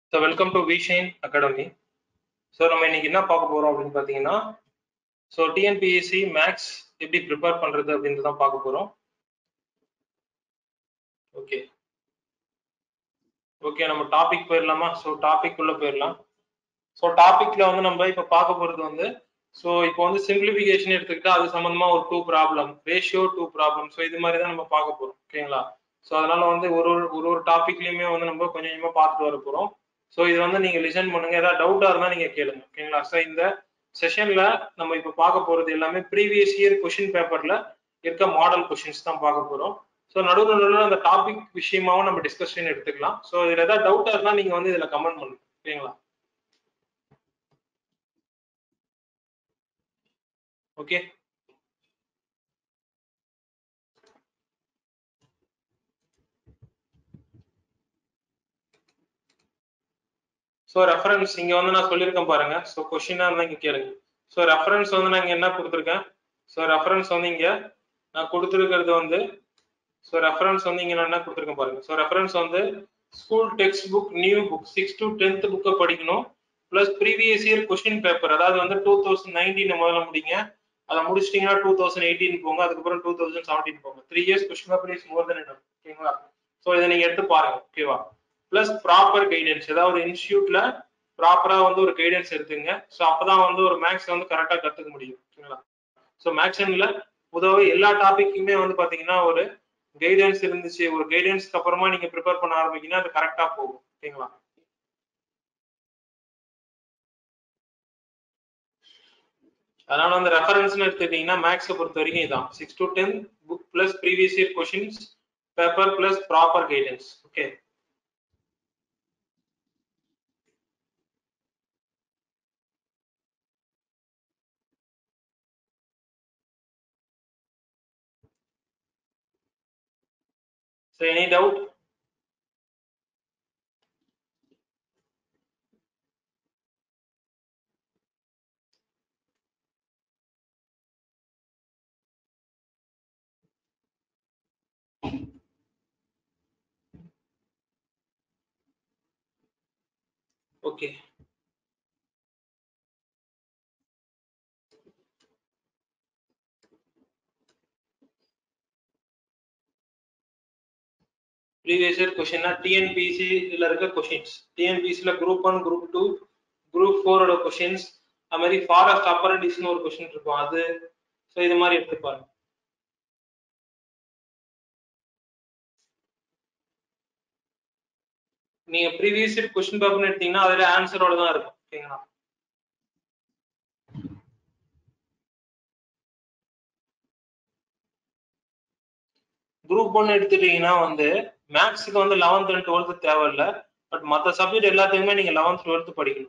So welcome to Vishine academy so நம்ம இன்னைக்கு என்ன பார்க்க போறோம் அப்படின்னு பார்த்தீங்கன்னா ஸோ டிஎன்பிஎஸ்சி மேக்ஸ் எப்படி ப்ரிப்பேர் பண்றது அப்படின்றது தான் பார்க்க போறோம் ஓகே ஓகே நம்ம டாபிக் போயிடலாமா ஸோ டாபிக் உள்ள போயிடலாம் ஸோ டாபிக்ல வந்து நம்ம இப்போ பார்க்க போறது வந்து ஸோ இப்போ வந்து சிம்பிளிஃபிகேஷன் எடுத்துக்கிட்டா அது சம்பந்தமா ஒரு two problem ratio two problem so இது மாதிரி தான் நம்ம பார்க்க போறோம் ஓகேங்களா ஸோ அதனால வந்து ஒரு ஒரு ஒரு ஒரு டாபிக்லயுமே வந்து நம்ம கொஞ்சம் கொஞ்சமா பார்த்துட்டு வர போறோம் ஸோ இது வந்து நீங்க லிசன் பண்ணுங்க ஏதாவது டவுட்டா இருந்தா நீங்க கேளுங்க ஓகேங்களா ஸோ இந்த செஷன்ல நம்ம இப்போ பார்க்க போறது எல்லாமே ப்ரீவியஸ் இயர் கொஷின் பேப்பர்ல இருக்க மாடல் கொஷின்ஸ் தான் பார்க்க போறோம் ஸோ நடுவில் நடுவில் அந்த டாபிக் விஷயமாவும் நம்ம டிஸ்கஷன் எடுத்துக்கலாம் ஸோ இதுல ஏதாவது டவுட்டா இருந்தா நீங்க வந்து இதுல கமெண்ட் பண்ணுங்க ஓகேங்களா ஓகே ஸோ ரெஃபரன்ஸ் இங்க வந்து நான் சொல்லியிருக்கேன் பாருங்க ஸோ கொஸ்டினா இருந்தா இங்க கேளுங்க ஸோ ரெஃபரன்ஸ் வந்து நான் இங்க என்ன கொடுத்துருக்கேன் ஸோ ரெஃபரன்ஸ் வந்து இங்க நான் கொடுத்துருக்கிறது வந்து ஸோ ரெஃபரன்ஸ் வந்து இங்க நான் என்ன கொடுத்துருக்கேன் பாருங்க ஸோ ரெஃபரன்ஸ் வந்து school text book new book six to tenth புக்கை படிக்கணும் plus previous year question paper அதாவது வந்து டூ தௌசண்ட் நைன்டீன் முதல்ல முடிங்க அதை முடிச்சிட்டீங்கன்னா டூ தௌசண்ட் எயிட்டீன் போங்க அதுக்கப்புறம் டூ தௌசண்ட் செவன்டீன் போங்க three years question paper is more then என்ன ஓகேங்களா ஸோ இதை நீங்க எடுத்து பாருங்க ஓகேவா பிளஸ் ப்ராப்பர் கைடன்ஸ் ஏதாவது ஒரு இன்ஸ்டியூட்ல ப்ராப்பரா வந்து ஒரு கைடன்ஸ் எடுத்துங்க ஸோ அப்பதான் வந்து ஒரு மேக்ஸ் வந்து கரெக்டா கத்துக்க முடியும் ஓகேங்களா ஸோ மேக்ஸன்ல பொதுவாக எல்லா டாபிக்குமே வந்து பாத்தீங்கன்னா ஒரு கைடன்ஸ் இருந்துச்சு ஒரு கைடன்ஸ்க்கு அப்புறமா நீங்க ப்ரிப்பேர் பண்ண ஆரம்பிக்கீங்கன்னா அது கரெக்டா போகும் ஓகேங்களா அதனால அந்த ரெஃபரன்ஸ்னு எடுத்துக்கிட்டீங்கன்னா மேக்ஸை பொறுத்த வரைக்கும் இதான் six to ten book plus previous year questions paper plus proper guidance okay So any doubt? Okay. Previous year கொஷின்னா டிஎன்பிசியில் இருக்க கொஷின்ஸ் டிஎன்பிசியில் group one group two group ஃபோரோட கொஷின்ஸ் அது மாதிரி ஃபாரஸ்ட் அப்பரண்டிஸ்னு ஒரு கொஷின் இருக்கும் அது ஸோ இது மாதிரி எடுத்துப்பாரு நீங்க ப்ரீவியஸ் இயர் கொஸ்டின் பேப்பர்னு எடுத்தீங்கன்னா அதுல ஆன்சரோட தான் இருக்கும் ஓகேங்களா குரூப் ஒன் எடுத்துட்டீங்கன்னா வந்து மேக்ஸுக்கு வந்து லெவன்த் அண்ட் டுவெல்த் தேவையில்ல பட் மற்ற சப்ஜெக்ட் எல்லாத்துக்குமே நீங்க லெவன்த் டுவெல்த் படிக்கணும்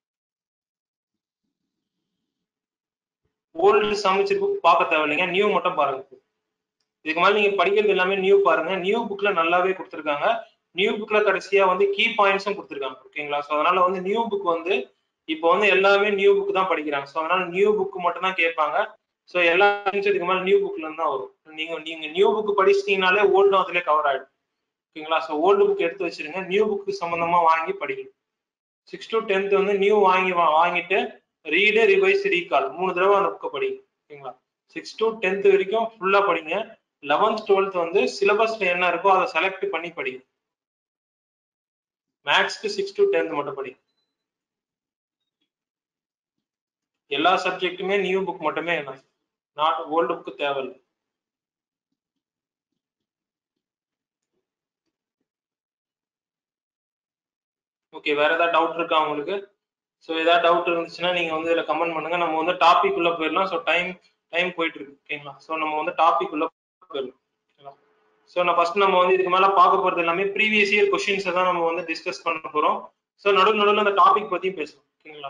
ஓல்டு சமைச்சர் புக் பார்க்க தேவையில்லைங்க நியூ மட்டும் பாருங்க இதுக்கு மேலே நீங்க படிக்கிறது எல்லாமே நியூ பாருங்க நியூ புக்ல நல்லாவே கொடுத்துருக்காங்க நியூ புக்ல கடைசியா வந்து கீ பாயிண்ட்ஸும் கொடுத்துருக்காங்க ஓகேங்களா ஸோ அதனால வந்து நியூ புக் வந்து இப்போ வந்து எல்லாமே நியூ புக் தான் படிக்கிறாங்க ஸோ அதனால நியூ புக் மட்டும் தான் கேட்பாங்க ஸோ எல்லா இதுக்கு மேலே நியூ புக்ல இருந்து தான் வரும் நீங்க நீங்க நியூ புக் படிச்சிட்டீங்கனாலே ஓல்டும் அதுல கவர் ஆயிடும் ஓகேங்களா ஸோ ஓல்டு புக் எடுத்து வச்சிருங்க நியூ புக் சம்பந்தமா வாங்கி படிக்கணும் சிக்ஸ் டு டென்த் வந்து நியூ வாங்கி வாங்கிட்டு ரீடு ரிவைஸ் ரீகால் மூணு தடவை அந்த புக்கை படிங்க ஓகேங்களா சிக்ஸ் டு டென்த் வரைக்கும் ஃபுல்லா படிங்க லெவன்த் டுவெல்த் வந்து சிலபஸ்ல என்ன இருக்கோ அதை செலக்ட் பண்ணி படிங்க மேக்ஸ்க்கு சிக்ஸ் டு டென்த் மட்டும் படிங்க எல்லா சப்ஜெக்ட்டுமே நியூ புக் மட்டுமே என்ன நாட் ஓல்டு புக் தேவையில்லை ஓகே வேற ஏதாவது டவுட் இருக்கா உங்களுக்கு ஸோ ஏதாவது டவுட் இருந்துச்சுன்னா நீங்க வந்து இதுல கமெண்ட் பண்ணுங்க நம்ம வந்து டாபிக் உள்ள போயிடலாம் ஸோ டைம் டைம் போயிட்டு இருக்கு ஓகேங்களா ஸோ நம்ம வந்து டாபிக் உள்ள போயிடலாம் ஓகேங்களா ஸோ நான் ஃபர்ஸ்ட் நம்ம வந்து இதுக்கு மேல பார்க்க போறது எல்லாமே ப்ரீவியஸ் இயர் கொஸ்டின்ஸை தான் நம்ம வந்து டிஸ்கஸ் பண்ண போறோம் ஸோ நடுவு நடுவில் அந்த டாபிக் பத்தியும் பேசலாம் ஓகேங்களா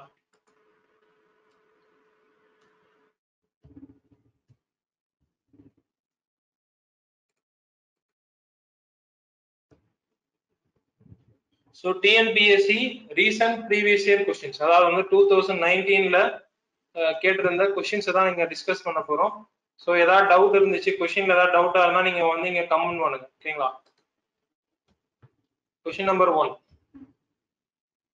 so TNPSC recent previous year questions அதாவது வந்து டூ தௌசண்ட் நைன்டீன்ல கேட்டிருந்த கொஸ்டின்ஸை தான் நீங்க டிஸ்கஸ் பண்ண போறோம் ஸோ ஏதாவது டவுட் இருந்துச்சு கொஸ்டின்ல ஏதாவது டவுட்டா இருந்தா நீங்க வந்து இங்க கமெண்ட் பண்ணுங்க ஓகேங்களா கொஸ்டின் நம்பர் ஒன்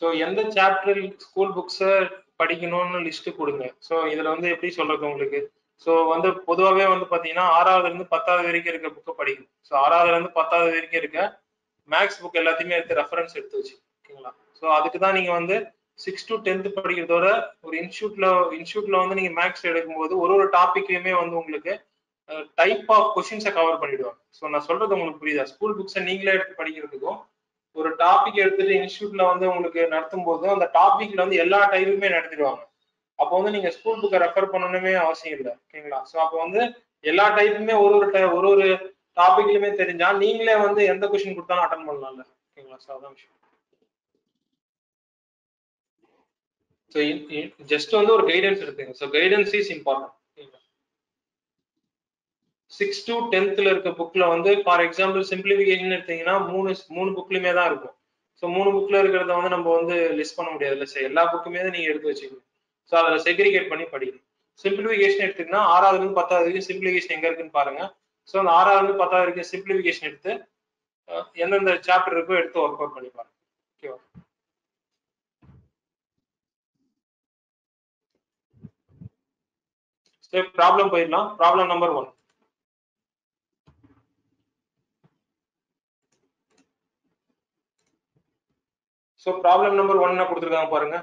ஸோ எந்த சாப்டர் ஸ்கூல் புக்ஸை படிக்கணும்னு லிஸ்ட் கொடுங்க ஸோ இதுல வந்து எப்படி சொல்றது உங்களுக்கு ஸோ வந்து பொதுவாகவே வந்து பார்த்தீங்கன்னா ஆறாவதுல இருந்து பத்தாவது வரைக்கும் இருக்க புக்கை படிக்கணும் ஸோ ஆறாவதுல இருந்து பத்தாவது வரைக்கும் இருக்க மேக்ஸ் புக் எல்லாத்தையுமே எடுத்து ரெஃபரன்ஸ் எடுத்து வச்சு ஓகேங்களா ஸோ அதுக்கு தான் நீங்க வந்து சிக்ஸ் டு டென்த் படிக்கிறதோட ஒரு இன்ஸ்டியூட்ல இன்ஸ்டியூட்ல வந்து நீங்க மேக்ஸ் எடுக்கும்போது ஒரு ஒரு டாபிக்லயுமே வந்து உங்களுக்கு டைப் ஆஃப் கொஸ்டின்ஸை கவர் பண்ணிடுவாங்க ஸோ நான் சொல்றது உங்களுக்கு புரியுதா ஸ்கூல் புக்ஸை நீங்களே எடுத்து படிக்கிறதுக்கும் ஒரு டாபிக் எடுத்துட்டு இன்ஸ்டியூட்ல வந்து உங்களுக்கு நடத்தும் போது அந்த டாபிக்ல வந்து எல்லா டைப்புமே நடத்திடுவாங்க அப்போ வந்து நீங்க ஸ்கூல் புக்கை ரெஃபர் பண்ணணுமே அவசியம் இல்லை ஓகேங்களா ஸோ அப்போ வந்து எல்லா டைப்புமே ஒரு ஒரு ti- ஒரு ஒரு டாபிக்லயுமே தெரிஞ்சா நீங்களே வந்து எந்த கொஸ்டின் கொடுத்தாலும் அட்டன் பண்ணலாம்ல ஓகேங்களா ஸோ அதான் விஷயம் ஸோ ஜஸ்ட் வந்து ஒரு கைடன்ஸ் எடுத்துங்க so guidance is important six to டென்த்ல இருக்க புக்ல வந்து ஃபார் எக்ஸாம்பிள் சிம்பிளிஃபிகேஷன் எடுத்தீங்கன்னா மூணு மூணு புக்லயுமே தான் இருக்கும் ஸோ மூணு புக்ல இருக்கிறத வந்து நம்ம வந்து லிஸ்ட் பண்ண முடியாது இல்லை சார் எல்லா புக்குமே தான் நீங்க எடுத்து வச்சுக்கணும் ஸோ அதில் செக்ரிகேட் பண்ணி படிக்கணும் சிம்பிளிஃபிகேஷன் எடுத்தீங்கன்னா ஆறாவதுல இருந்து பத்தாவது வரைக்கும் சிம்பிளிஃபிகேஷன் எங்க இருக்குன்னு பாருங்க ஸோ அந்த ஆறாவதுல இருந்து பத்தாவது வரைக்கும் சிம்பிளிஃபிகேஷன் எடுத்து அஹ், எந்தெந்த சாப்டர் இருக்கோ எடுத்து ஒர்க் அவுட் பண்ணி பாருங்க ஓகேவா சரி ப்ராப்ளம் போயிடலாம் problem number one so problem number one என்ன கொடுத்துருக்காங்க பாருங்க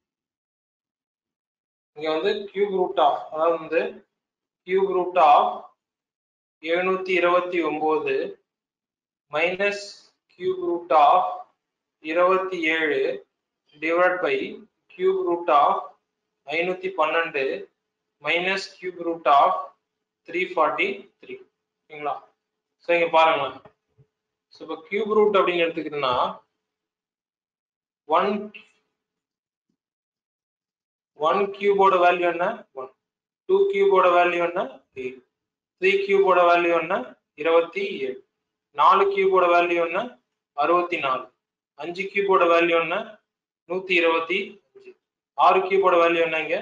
இங்க வந்து கியூப் ரூட் ஆஃப் அதாவது வந்து கியூப் ரூட் ஆஃப் எழுநூத்தி இருபத்தி ஒன்பது மைனஸ் கியூப் ரூட் ஆஃப் இருபத்தி ஏழு divide by cube root of ஐநூத்தி பன்னெண்டு minus cube root of three forty three ஓகேங்களா ஸோ இங்க பாருங்களேன் ஸோ இப்போ கியூப் ரூட் அப்படின்னு எடுத்துக்கிட்டோம்னா ஒன் ஒன் கியூபோட வேல்யூ என்ன ஒன் டூ கியூபோட வேல்யூ என்ன எயிட் த்ரீ கியூபோட வேல்யூ என்ன இருபத்தி ஏழு நாலு கியூபோட வேல்யூ என்ன அறுபத்தி நாலு அஞ்சு கியூபோட வேல்யூ என்ன நூத்தி இருபத்தி அஞ்சு ஆறு கியூபோட வேல்யூ என்ன இங்க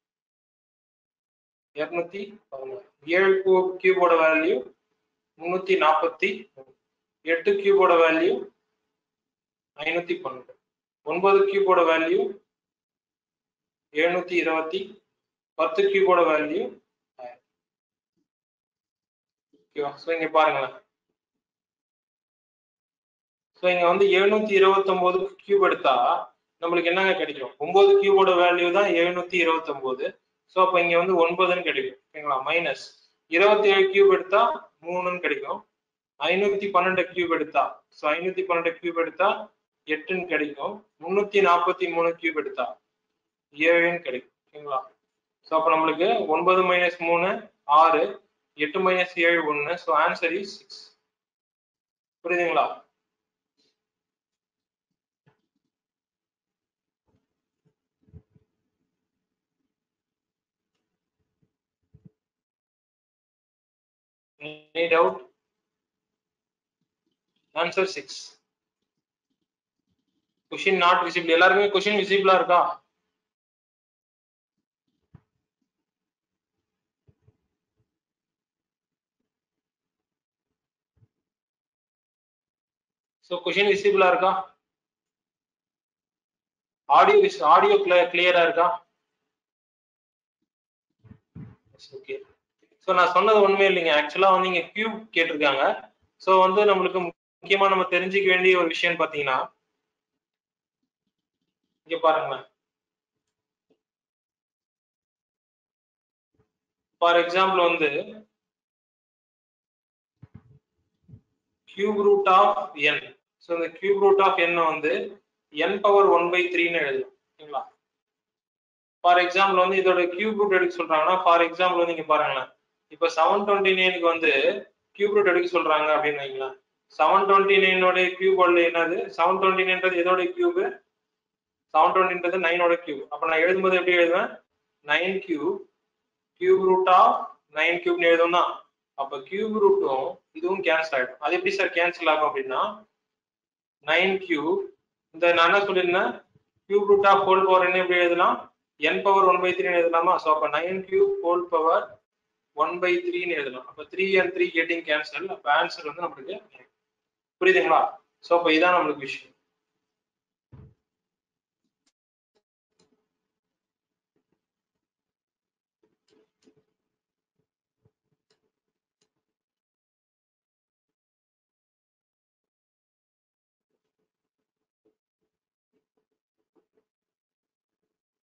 இருநூத்தி பதினாறு ஏழு கியூப் கியூபோட வேல்யூ முன்னூத்தி நாற்பத்தி எட்டு கியூபோட வேல்யூ ஐநூத்தி பன்னெண்டு ஒன்பது கியூபோட வேல்யூ எழுநூத்தி இருபத்தி பத்து கியூபோட வேல்யூ ஓகேவா ஸோ இங்க பாருங்களேன் ஸோ இங்க வந்து எழுநூத்தி இருபத்தி ஒன்பது கியூப் எடுத்தா நம்மளுக்கு என்னங்க கிடைக்கும் ஒன்பது கியூபோட வேல்யூ தான் எழுநூத்தி இருபத்தி ஒன்பது ஸோ அப்போ இங்க வந்து ஒன்பதுன்னு கிடைக்கும் ஓகேங்களா மைனஸ் இருபத்தி ஏழு கியூப் எடுத்தா மூணுன்னு கிடைக்கும் ஐநூத்தி பன்னெண்டு கியூப் எடுத்தா ஸோ ஐநூத்தி பன்னெண்டு கியூப் எடுத்தா எட்டுன்னு கிடைக்கும் முன்னூத்தி நாற்பத்தி மூணு கியூப் எடுத்தா ஏழுன்னு கிடைக்கும் ஓகேங்களா ஸோ அப்போ நம்மளுக்கு ஒன்பது மைனஸ் மூணு ஆறு எட்டு மைனஸ் ஏழு ஒன்று ஸோ ஆன்சர் இஸ் சிக்ஸ் புரியுதுங்களா Any doubt? Answer six. Question not visible. எல்லாருக்குமே கொஸ்டின் விசிபிளா இருக்கா ஸோ கொஷின் விசிபிளா இருக்கா ஆடியோ ஆடியோ கிளியரா இருக்கா ஓகே ஸோ நான் சொன்னது ஒண்ணுமே இல்லைங்க ஆக்சுவலா வந்து இங்க கியூப் கேட்டிருக்காங்க ஸோ வந்து நம்மளுக்கு முக்கியமா நம்ம தெரிஞ்சுக்க வேண்டிய ஒரு விஷயம் பாத்தீங்கன்னா இங்க பாருங்களேன் ஃபார் எக்ஸாம்பிள் வந்து cube root of N so இந்த கியூப் ரூட் ஆஃப் என் வந்து என் பவர் ஒன் பை த்ரீன்னு எழுதலாம் ஓகேங்களா ஃபார் எக்ஸாம்பிள் வந்து இதோட கியூப் ரூட் எடுக்க சொல்றாங்கன்னா ஃபார் எக்ஸாம்பிள் வந்து இங்க பாருங்களேன் இப்போ செவன் டுவெண்ட்டி நைனுக்கு வந்து கியூப் ரூட் எடுக்க சொல்றாங்க அப்படின்னு வைங்களேன் செவன் டுவெண்ட்டி நைனோட கியூப் என்னது செவன் டுவெண்ட்டி நைன்றது எதோட கியூப் செவன் டுவெண்ட்டின்றது நைனோட கியூப் அப்ப நான் எழுதும்போது எப்படி எழுதுவேன் nine cube cube root of nine கியூப்னு எழுதும்னா அப்ப கியூப் ரூட்டும் இதுவும் கேன்சல் ஆயிடும் அது எப்படி சார் கேன்சல் ஆகும் அப்படின்னா நைன் கியூப் இந்த நான் என்ன சொல்லியிருந்தேன் cube root of whole power என்ன எப்படி எழுதலாம் என் பவர் ஒன் பை த்ரீன்னு எழுதலாமா ஸோ அப்போ nine cube whole power one by த்ரீன்னு எழுதலாம் அப்போ three and three getting cancel அப்போ ஆன்சர் வந்து நம்மளுக்கு புரியுதுங்களா ஸோ அப்போ இதான் நம்மளுக்கு விஷயம்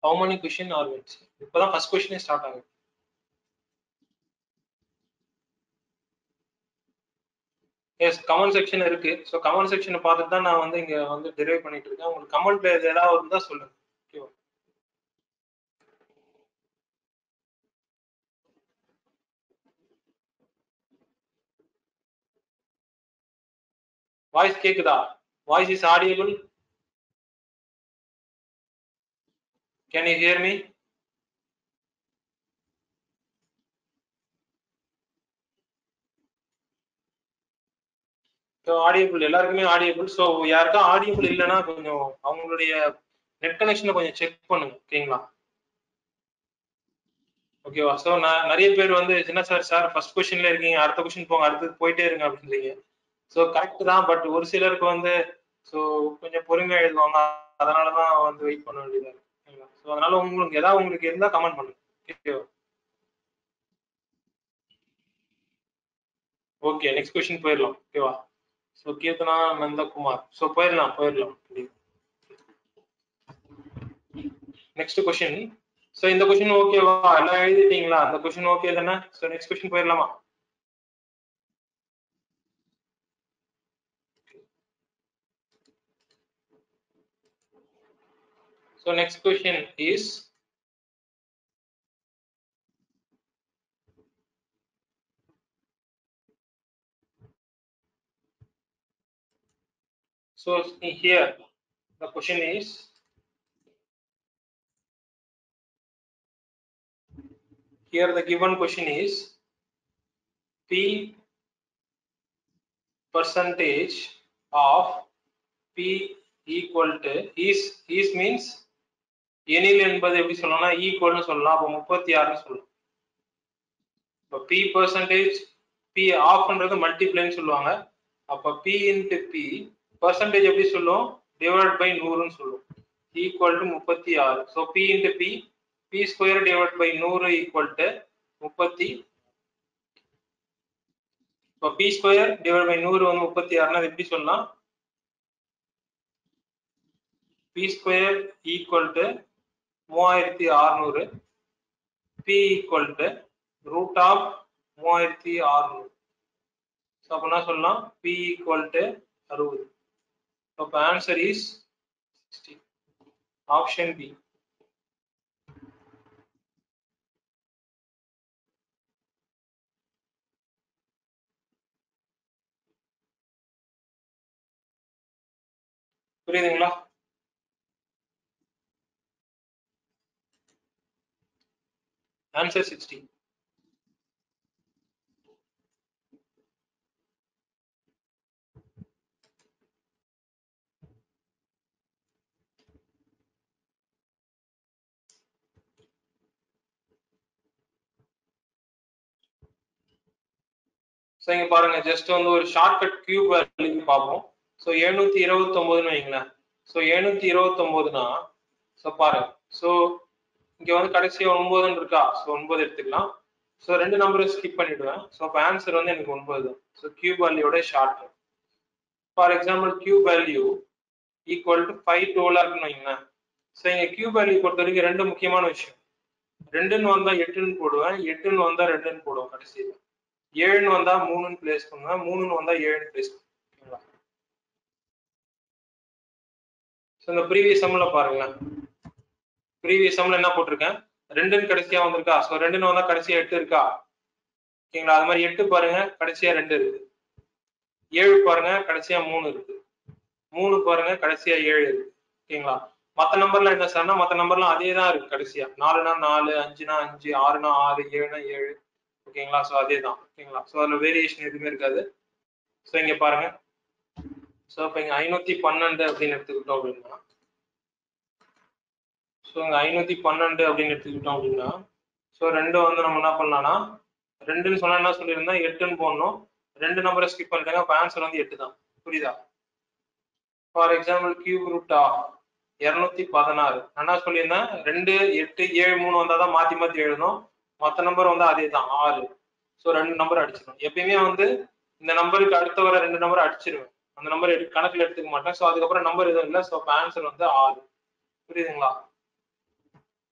ஹவு many கொஷின் ஆர் வெட்ஸ் இப்பதான் ஃபர்ஸ்ட் கொஸ்டினே ஸ்டார்ட் ஆகுது எஸ் கமெண்ட் செக்ஷன் இருக்கு ஸோ கமெண்ட் செக்ஷனை பார்த்துட்டு தான் நான் வந்து இங்க வந்து டெரைவ் பண்ணிட்டு இருக்கேன் உங்களுக்கு கமெண்ட்ல எது ஏதாவது இருந்தா சொல்லுங்க ஓகேவா வாய்ஸ் கேக்குதா voice is audible can you hear me audible எல்லாருக்குமே ஆடியபிள் ஸோ யாருக்கும் ஆடியபிள் இல்லைன்னா கொஞ்சம் அவங்களுடைய நெட் கனெக்ஷனை கொஞ்சம் செக் பண்ணுங்க ஓகேங்களா ஓகேவா ஸோ நான் நிறைய பேர் வந்து என்ன சார் சார் ஃபர்ஸ்ட் கொஸ்டின்ல இருக்கீங்க அடுத்த கொஸ்டின் போங்க அடுத்தது போயிட்டே இருங்க அப்படின்றீங்க ஸோ கரெக்ட் தான் பட் ஒரு சிலருக்கு வந்து ஸோ கொஞ்சம் பொறுமையா எழுதுவாங்க அதனால தான் வந்து வெயிட் பண்ண வேண்டியதா இருக்கு ஸோ அதனால உங்களுக்கு ஏதாவது உங்களுக்கு இருந்தா கமெண்ட் பண்ணுங்க ஓகேவா ஓகே நெக்ஸ்ட் கொஸ்டின் போயிடலாம் ஓகேவா ஸோ கீர்த்தனா நந்தகுமார் ஸோ போயிடலாம் போயிடலாம் நெக்ஸ்ட் கொஸ்டின் ஸோ இந்த கொஸ்டின் ஓகேவா எல்லாம் எழுதிட்டீங்களா அந்த கொஸ்டின் ஓகே தானே ஸோ நெக்ஸ்ட் கொஸ்டின் போயிடலாமா So next question is so here the question is here the given question is p percentage of p equal to is is means எனில் என்பது எப்படி சொல்லலாம்னா ஈக்குவல்னு சொல்லலாம் அப்போ முப்பத்தி ஆறுன்னு சொல்லலாம் இப்போ பி பர்சன்டேஜ் பி ஆஃப்ன்றது மல்டிப்ளைன்னு சொல்லுவாங்க அப்போ பி இன்ட்டு பி பர்சன்டேஜ் எப்படி சொல்லுவோம் டிவைட் பை நூறுன்னு சொல்லுவோம் ஈக்குவல் டு முப்பத்தி ஆறு so P into P P square divide by நூறு ஈக்குவல் டு முப்பத்தி இப்போ பி ஸ்கொயர் டிவைட் பை நூறு வந்து முப்பத்தி ஆறுனா அது எப்படி சொல்லலாம் பி ஸ்கொயர் ஈக்குவல் டு மூவாயிரத்தி அறுநூறு P equal to root of மூவாயிரத்தி அறுநூறு ஸோ அப்படின்னா சொல்லலாம் பி ஈக்குவல் டு அறுபது அப்போ ஆன்சர் இஸ் ஆப்ஷன் பி புரியுதுங்களா ஆன்சர் சிக்ஸ்டி ஸோ இங்க பாருங்க ஜஸ்ட் வந்து ஒரு ஷார்ட்கட் கியூப் வேல்யூ பார்ப்போம் ஸோ எழுநூத்தி இருபத்தி ஒன்பதுன்னு வைங்களேன் ஸோ எழுநூத்தி இருபத்தி ஒன்பதுனா ஸோ பாருங்க ஸோ இங்க வந்து கடைசியா ஒன்பதுன்னு இருக்கா ஸோ ஒன்பது எடுத்துக்கலாம் ஸோ ரெண்டு நம்பரும் ஸ்கிப் பண்ணிடுவேன் ஸோ அப்போ ஆன்சர் வந்து எனக்கு ஒன்பது தான் ஸோ கியூப் வேல்யூட short for example cube value equal to five twelve இருக்குன்னு வைங்களேன் ஸோ இங்க கியூப் வேல்யூ பொறுத்த வரைக்கும் ரெண்டு முக்கியமான விஷயம் ரெண்டுன்னு வந்தா எட்டுன்னு போடுவேன் எட்டுன்னு வந்தா ரெண்டுன்னு போடுவேன் கடைசியில் ஏழுன்னு வந்தா மூணுன்னு பிளேஸ் பண்ணுவேன் மூணுன்னு வந்தா ஏழுன்னு பிளேஸ் பண்ணுவேன் ஸோ இந்த ப்ரீவியஸ் சம்ல பாருங்களேன் ப்ரீவியஸ் சம்ல என்ன போட்டிருக்கேன் ரெண்டுன்னு கடைசியா வந்திருக்கா ஸோ ரெண்டுன்னு வந்தா கடைசியா எட்டு இருக்கா ஓகேங்களா அது மாதிரி எட்டு பாருங்க கடைசியா ரெண்டு இருக்கு ஏழு பாருங்க கடைசியா மூணு இருக்கு மூணு பாருங்க கடைசியா ஏழு இருக்கு ஓகேங்களா மற்ற நம்பர்ல என்ன சார்னா மற்ற நம்பர்லாம் அதே தான் இருக்கு கடைசியா நாலுனா நாலு அஞ்சுனா அஞ்சு ஆறுனா ஆறு ஏழுனா ஏழு ஓகேங்களா ஸோ அதே தான் ஓகேங்களா ஸோ அதில் வேரியேஷன் எதுவுமே இருக்காது ஸோ இங்கே பாருங்க ஸோ இப்போ இங்கே ஐநூற்றி பன்னெண்டு அப்படின்னு எடுத்துக்கிட்டோம் அப்படின்னா ஸோ இங்கே ஐநூற்றி பன்னெண்டு அப்படின்னு எடுத்துக்கிட்டோம் அப்படின்னா ஸோ ரெண்டு வந்து நம்ம என்ன பண்ணலாம்னா ரெண்டுன்னு சொன்னா என்ன சொல்லியிருந்தா எட்டுன்னு போடணும் ரெண்டு நம்பரை ஸ்கிப் பண்ணிட்டாங்க அப்போ ஆன்சர் வந்து எட்டு தான் புரியுதா for example cube root of இரநூத்தி பதினாறு நான் என்ன சொல்லியிருந்தேன் ரெண்டு எட்டு ஏழு மூணு வந்தால் தான் மாற்றி மாற்றி எழுதணும் மற்ற நம்பர் வந்து அதே தான் ஆறு ஸோ ரெண்டு நம்பர் அடிச்சிடும் எப்பயுமே வந்து இந்த நம்பருக்கு அடுத்த வர ரெண்டு நம்பர் அடிச்சிருவேன் அந்த நம்பர் எடுத்து கணக்கில் எடுத்துக்க மாட்டேன் ஸோ அதுக்கப்புறம் நம்பர் எதுவும் இல்லை ஸோ ஆன்சர் வந்து ஆறு புரியுதுங்களா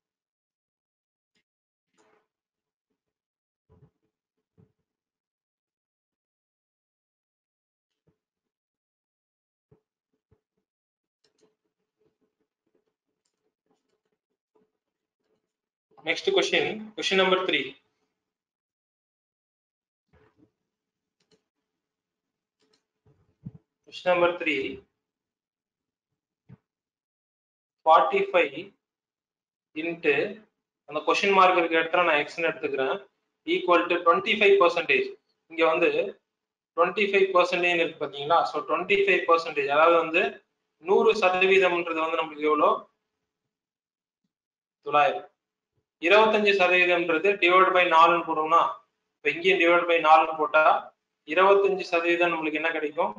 Next question, question number three. Question number three. Forty-five into அந்த கொஸ்டின் மார்க் இருக்க இடத்துல நான் எக்ஸ்னு எடுத்துக்கிறேன் equal to twenty five percentage இங்க வந்து டுவெண்ட்டி ஃபைவ் பர்சன்டேஜ் இருக்கு பாத்தீங்களா ஸோ டுவெண்ட்டி ஃபைவ் பர்சன்டேஜ் அதாவது வந்து நூறு சதவீதம்ன்றது வந்து நம்மளுக்கு எவ்வளோ தொள்ளாயிரம் இருபத்தஞ்சு சதவீதம்ன்றது டிவைட் பை நாலுன்னு போட்டோம்னா இப்போ இங்கேயும் டிவைட் பை நாலுன்னு போட்டா இருபத்தஞ்சு சதவீதம் நம்மளுக்கு என்ன கிடைக்கும்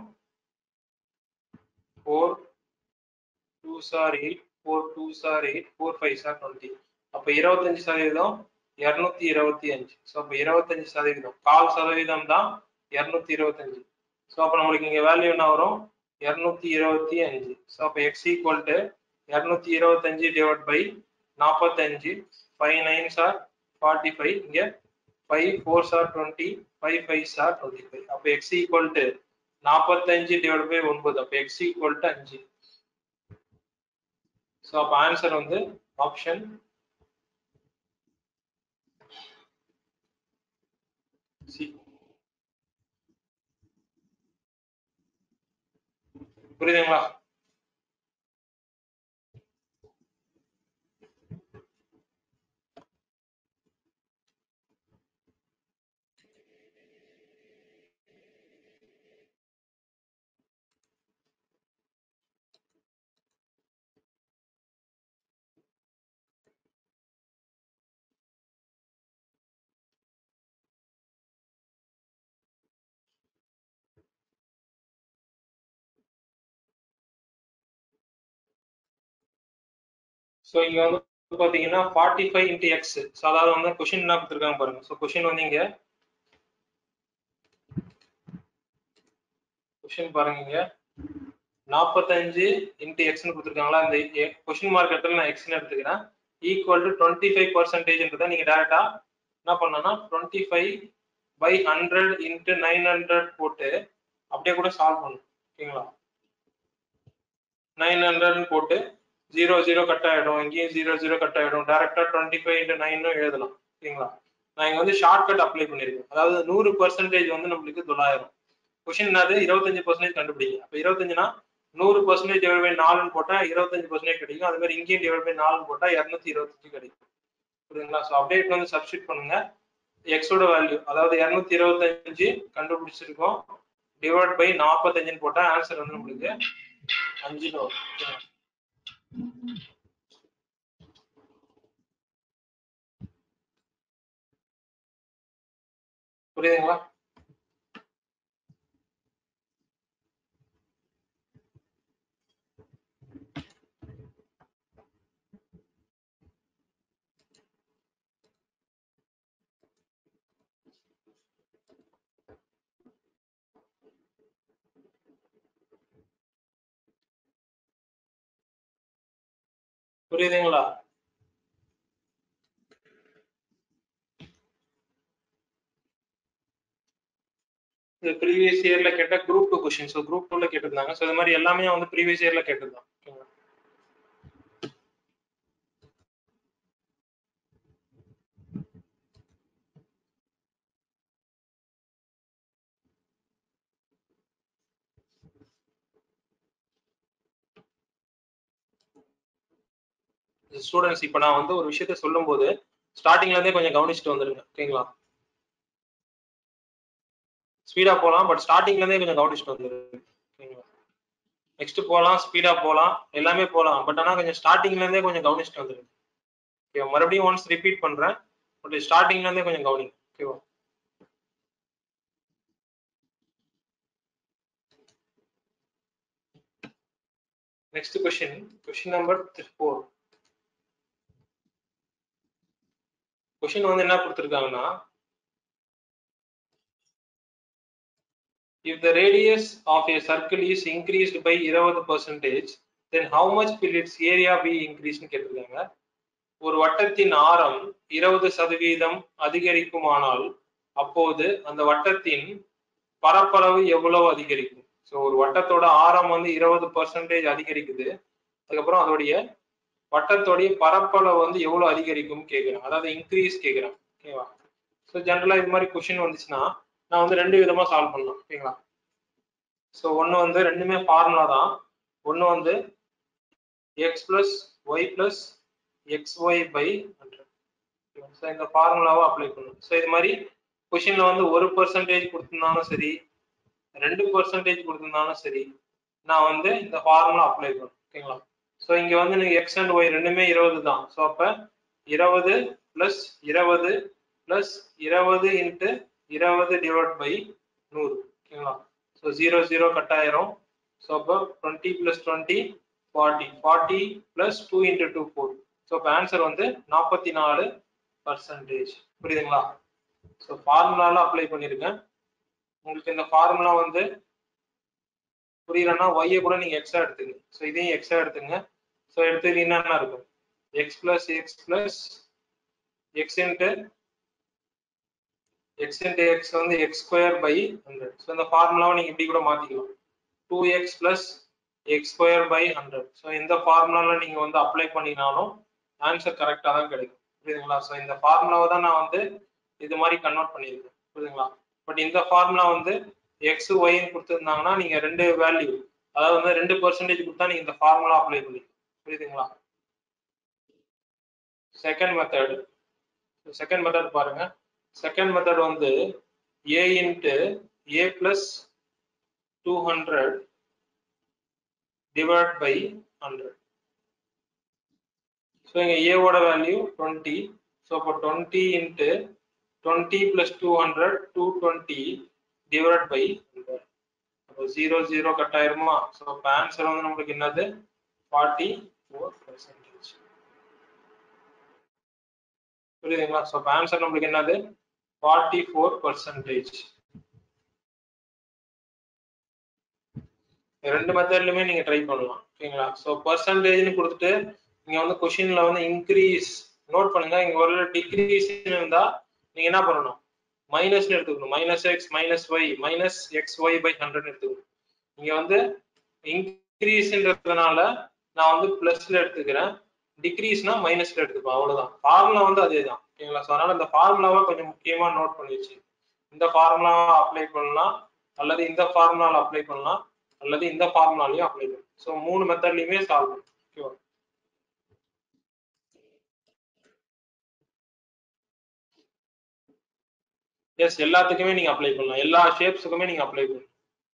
ஃபோர் டூ சார் எயிட் ஃபோர் டூ சார் eight four five sir twenty அப்போ இருபத்தஞ்சு சதவீதம் இரநூத்தி இருபத்தி அஞ்சு ஸோ அப்போ இருபத்தஞ்சு சதவீதம் கால் சதவீதம் தான் இரநூத்தி இருபத்தஞ்சு ஸோ அப்போ நம்மளுக்கு இங்கே வேல்யூ என்ன வரும் இரநூத்தி இருபத்தி அஞ்சு ஸோ அப்போ எக்ஸ் ஈக்குவல் டு இரநூத்தி இருபத்தஞ்சு டிவைட் பை நாற்பத்தஞ்சு ஃபைவ் நைன் சார் ஃபார்ட்டி ஃபைவ் இங்கே five four sir twenty five five sir twenty five அப்போ எக்ஸ் ஈக்குவல் டு நாற்பத்தஞ்சு டிவைட் பை ஒன்பது அப்போ எக்ஸ் ஈக்குவல் டு அஞ்சு ஸோ அப்போ ஆன்சர் வந்து ஆப்ஷன் சி புரியுதுங்களா ஸோ இங்க வந்து பாத்தீங்கன்னா forty five into X so அதாவது வந்து கொஷின் என்ன கொடுத்துருக்காங்க பாருங்க ஸோ கொஷின் வந்து இங்க கொஷின் பாருங்க இங்க நாற்பத்தஞ்சு இன்ட்டு எக்ஸ்னு கொடுத்துருக்காங்களா இந்த கொஷின் மார்க் இடத்துல நான் எக்ஸ்னு எடுத்துக்கிறேன் ஈக்குவல் டு டுவெண்ட்டி ஃபைவ் பர்சன்டேஜ்ன்றதை நீங்க டேரக்டா என்ன பண்ணணும்னா twenty five by hundred into nine hundred போட்டு அப்படியே கூட சால்வ் பண்ணணும் ஓகேங்களா நைன் ஹண்ட்ரட்னு போட்டு ஜீரோ ஜீரோ கட் ஆயிடும் இங்கேயும் ஜீரோ ஜீரோ கட் ஆயிடும் டேரக்டா டுவெண்ட்டி ஃபைவ் இன்ட்டு நைனும் எழுதலாம் ஓகேங்களா நான் இங்க வந்து ஷார்ட் கட் அப்ளை பண்ணிருக்கேன் அதாவது நூறு பர்சன்டேஜ் வந்து நம்மளுக்கு தொள்ளாயிரம் கொஸ்டின் என்னது இருபத்தஞ்சு பர்சன்டேஜ் கண்டுபிடிங்க அப்ப இருபத்தஞ்சுனா நூறு பர்சன்டேஜ் டிவைட் பை நாலுன்னு போட்டா இருபத்தஞ்சு பர்சன்டேஜ் கிடைக்கும் அது மாதிரி இங்கேயும் டிவைட் பை நாலுன்னு போட்டா இரநூத்தி இருபத்தஞ்சு கிடைக்கும் புரியுதுங்களா ஸோ அப்டேட் வந்து சப்ஸ்டிட் பண்ணுங்க எக்ஸோட வேல்யூ அதாவது இரநூத்தி இருபத்தஞ்சு கண்டுபிடிச்சிருக்கோம் டிவைட் பை நாற்பத்தஞ்சுன்னு போட்டா ஆன்சர் வந்து நம்மளுக்கு அஞ்சுன்னு வரும் ஓகேங்களா? புரியுதுங்களா புரியுதுங்களா இந்த ப்ரீவியஸ் இயர்ல கேட்ட group two question so group டூல கேட்டிருந்தாங்க ஸோ இது மாதிரி எல்லாமே வந்து ப்ரீவியஸ் இயர்ல கேட்டிருந்தாங்க ஓகேங்களா ஸ்டூடெண்ட்ஸ் இப்போ நான் வந்து ஒரு விஷயத்த சொல்லும்போது ஸ்டார்டிங்ல இருந்தே கொஞ்சம் கவனிச்சுட்டு வந்துருங்க ஓகேங்களா ஸ்பீடா போகலாம் பட் ஸ்டார்டிங்ல இருந்தே கொஞ்சம் கவனிச்சுட்டு வந்துருங்க ஓகேங்களா நெக்ஸ்ட் போகலாம் ஸ்பீடா போகலாம் எல்லாமே போகலாம் பட் ஆனா கொஞ்சம் ஸ்டார்டிங்ல இருந்தே கொஞ்சம் கவனிச்சுட்டு வந்துருங்க ஓகே மறுபடியும் ஒன்ஸ் ரிப்பீட் பண்றேன் பட் ஸ்டார்டிங்ல இருந்தே கொஞ்சம் கவனிங்க ஓகேவா next question question number four question வந்து என்ன கொடுத்துருக்காங்கன்னா if the radius of a circle is increased by 20 percentage then how much will its area be increased னு கேட்டிருக்காங்க ஒரு வட்டத்தின் ஆரம் இருபது சதவீதம் அதிகரிக்குமானால் அப்போது அந்த வட்டத்தின் பரப்பளவு எவ்வளவு அதிகரிக்கும் ஸோ ஒரு வட்டத்தோட ஆரம் வந்து இருபது பர்சன்டேஜ் அதிகரிக்குது அதுக்கப்புறம் அதோடைய வட்டத்தோடைய பரப்பளவு வந்து எவ்வளவு அதிகரிக்கும் கேட்கிறேன் அதாவது இன்க்ரீஸ் கேட்கிறேன் ஓகேவா ஸோ ஜென்ரலா இது மாதிரி கொஸ்டின் வந்துச்சுன்னா நான் வந்து ரெண்டு விதமா சால்வ் பண்ணலாம் ஓகேங்களா ஸோ ஒன்று வந்து ரெண்டுமே ஃபார்முலா தான் ஒன்று வந்து X plus Y plus X Y by hundred so இந்த ஃபார்முலாவை அப்ளை பண்ணணும் ஸோ இது மாதிரி கொஷின்ல வந்து ஒரு பர்சன்டேஜ் கொடுத்துருந்தாலும் சரி ரெண்டு பர்சன்டேஜ் கொடுத்துருந்தாலும் சரி நான் வந்து இந்த ஃபார்முலா அப்ளை பண்ணும் ஓகேங்களா ஸோ இங்க வந்து நீங்க எக்ஸ் அண்ட் ஒய் ரெண்டுமே இருபது தான் ஸோ அப்ப இருபது பிளஸ் இருபது பிளஸ் இருபது இன்ட்டு இருபது டிவைட் பை நூறு ஓகேங்களா ஸோ ஜீரோ ஜீரோ கட் ஆயிரும் ஸோ அப்போ twenty plus twenty forty forty plus two into two four so இப்போ ஆன்சர் வந்து நாற்பத்தி நாலு பர்சன்டேஜ் புரியுதுங்களா ஸோ ஃபார்முலால அப்ளை பண்ணியிருக்கேன் உங்களுக்கு இந்த ஃபார்முலா வந்து புரியலன்னா ஒய்யை கூட நீங்க எக்ஸா எடுத்துங்க ஸோ இதையும் எக்ஸா எடுத்துங்க ஸோ எடுத்து என்னென்ன இருக்கும் X plus X plus X into X into X வந்து X square by hundred so இந்த ஃபார்முலாவை நீங்க இப்படி கூட மாத்திக்கலாம் two X plus X square by hundred so இந்த ஃபார்முலால நீங்க வந்து அப்ளை பண்ணினாலும் ஆன்சர் கரெக்டாக தான் கிடைக்கும் புரியுதுங்களா ஸோ இந்த ஃபார்முலாவை தான் நான் வந்து இது மாதிரி கன்வெர்ட் பண்ணியிருக்கேன் புரியுதுங்களா பட் இந்த ஃபார்முலா வந்து எக்ஸ் ஒய்ன்னு கொடுத்துருந்தாங்கன்னா நீங்க ரெண்டு வேல்யூ அதாவது வந்து ரெண்டு பர்சன்டேஜ் கொடுத்தா நீங்க இந்த ஃபார்முலா அப்ளை பண்ணிக்கலாம் புரியுதுங்களா செகண்ட் மெத்தட் செகண்ட் மெத்தட் பாருங்க செகண்ட் மெத்தட் வந்து A into A plus two hundred divide by hundred so இங்கே ஏவோட வேல்யூ டுவெண்ட்டி ஸோ அப்போ twenty into twenty plus two hundred two twenty divide by hundred அப்போ zero zero cut ஆயிருமா so இப்போ answer வந்து நம்மளுக்கு என்னது ஃபார்ட்டி ஃபோர் பர்சன்டேஜ் புரியுதுங்களா ஸோ இப்போ ஆன்சர் நம்மளுக்கு என்னது ஃபார்ட்டி ஃபோர் பர்சன்டேஜ் ரெண்டு மெத்தட்லயுமே நீங்க ட்ரை பண்ணலாம் ஓகேங்களா ஸோ பர்சன்டேஜ்னு கொடுத்துட்டு நீங்க வந்து கொஷின்ல வந்து இன்க்ரீஸ் நோட் பண்ணுங்க இங்க ஒரு டிக்ரீஸ் இருந்தா நீங்க என்ன பண்ணணும் மைனஸ்னு எடுத்துக்கணும் minus X minus Y minus X Y by hundred எடுத்துக்கணும் இங்க வந்து இன்க்ரீஸ்ன்றதுனால நான் வந்து பிளஸ்ல எடுத்துக்கிறேன் டிக்ரீஸ்னா மைனஸ்ல எடுத்துப்பேன் அவ்வளவுதான் ஃபார்முலா வந்து அதே தான் ஓகேங்களா ஸோ அதனால இந்த ஃபார்முலாவை கொஞ்சம் முக்கியமா நோட் பண்ணி வச்சு இந்த ஃபார்முலாவை அப்ளை பண்ணலாம் அல்லது இந்த ஃபார்முலால அப்ளை பண்ணலாம் அல்லது இந்த ஃபார்முலாலையும் அப்ளை பண்ணலாம் ஸோ மூணு மெத்தட்லயுமே சால்வ் பண்ணும் ஓகேவா எஸ் எல்லாத்துக்குமே நீங்க அப்ளை பண்ணலாம் எல்லா ஷேப்ஸுக்குமே நீங்க அப்ளை பண்ணலாம்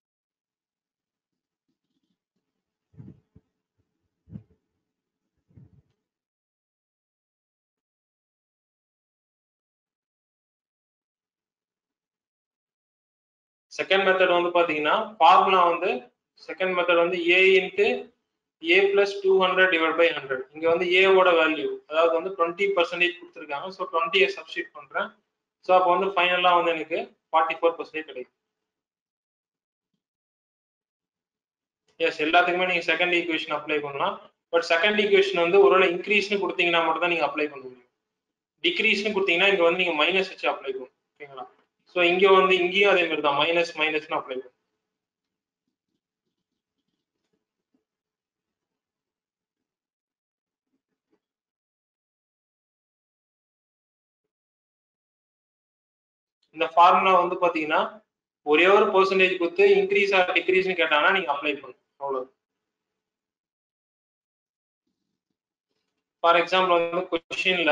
செகண்ட் மெத்தட் வந்து பாத்தீங்கன்னா ஃபார்முலா வந்து செகண்ட் மெத்தட் வந்து A into A plus two hundred divide by hundred இங்க வந்து ஏவோட வேல்யூ அதாவது வந்து டுவெண்ட்டி பர்சன்டேஜ் கொடுத்துருக்காங்க ஸோ டுவெண்ட்டியை சப்ஸ்டியூட் பண்றேன் ஸோ அப்போ வந்து ஃபைனலா வந்து எனக்கு ஃபார்ட்டி ஃபோர் பர்சன்டேஜ் கிடைக்கும் எஸ் எல்லாத்துக்குமே நீங்க செகண்ட் ஈக்குவேஷன் அப்ளை பண்ணலாம் பட் செகண்ட் ஈக்குவேஷன் வந்து ஒருவேளை இன்க்ரீஸ்னு கொடுத்தீங்கன்னா மட்டும் தான் நீங்க அப்ளை பண்ண முடியும் டிக்ரீஸ்னு கொடுத்தீங்கன்னா இங்க வந்து நீங்க மைனஸ் வச்சு அப்ளை பண்ணணும் ஓகேங்களா ஸோ இங்க வந்து இங்கேயும் அதே மாதிரி தான் மைனஸ் மைனஸ்னு அப்ளை பண்ணும் இந்த ஃபார்முலா வந்து பாத்தீங்கன்னா ஒரே ஒரு பெர்சன்டேஜ் கொடுத்து இன்க்ரீஸ் ஆர் டிக்ரீஸ்னு கேட்டாங்கன்னா நீங்க அப்ளை பண்ணணும் அவ்வளவு ஃபார் எக்ஸாம்பிள் வந்து கொஸ்டின்ல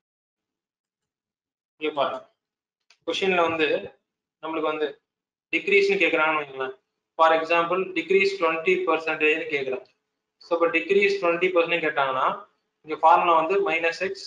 இங்க பாருங்க கொஸ்டின்ல வந்து நம்மளுக்கு வந்து டிக்ரீஸ்னு கேட்கறாங்கன்னு வைங்களேன் ஃபார் எக்ஸாம்பிள் டிக்ரீஸ் டுவெண்ட்டி பர்சன்டேஜ்னு கேட்குறாங்க ஸோ இப்போ டிக்ரீஸ் டுவெண்ட்டி பர்சன்ட் கேட்டாங்கன்னா இங்க ஃபார்முலா வந்து minus X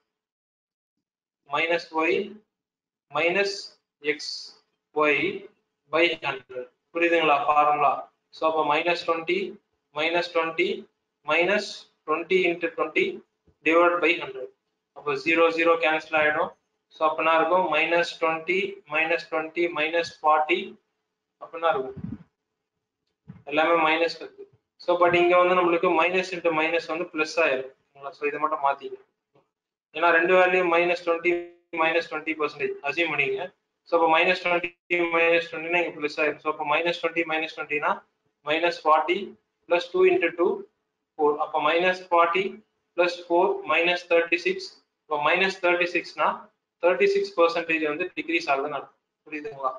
minus Y minus X Y by hundred புரியுதுங்களா ஃபார்முலா ஸோ அப்போ minus twenty minus twenty minus twenty into twenty divide by hundred அப்போ zero zero cancel ஆகிடும் ஸோ அப்படின்னா இருக்கும் minus twenty minus twenty minus forty அப்படின்னா இருக்கும் எல்லாமே minus இருக்கு ஸோ பட் இங்க வந்து நம்மளுக்கு மைனஸ் இன்ட்டு மைனஸ் வந்து பிளஸ் ஆயிரும் ஸோ இதை மட்டும் மாத்திங்க ஏன்னா ரெண்டு value minus twenty minus twenty percentage assume பண்ணிங்க ஸோ அப்போ மைனஸ் டுவெண்ட்டி மைனஸ் டுவெண்ட்டினா இங்கே ப்ளஸ் ஆயிரும் ஸோ அப்போ மைனஸ் டுவெண்ட்டி மைனஸ் டுவெண்ட்டினா minus forty plus two into two four அப்போ minus forty plus four minus thirty six இப்போ மைனஸ் தேர்ட்டி சிக்ஸ்னா தேர்ட்டி சிக்ஸ் பர்சன்டேஜ் வந்து டிக்ரீஸ் ஆகுதுன்னு அர்த்தம் புரியுதுங்களா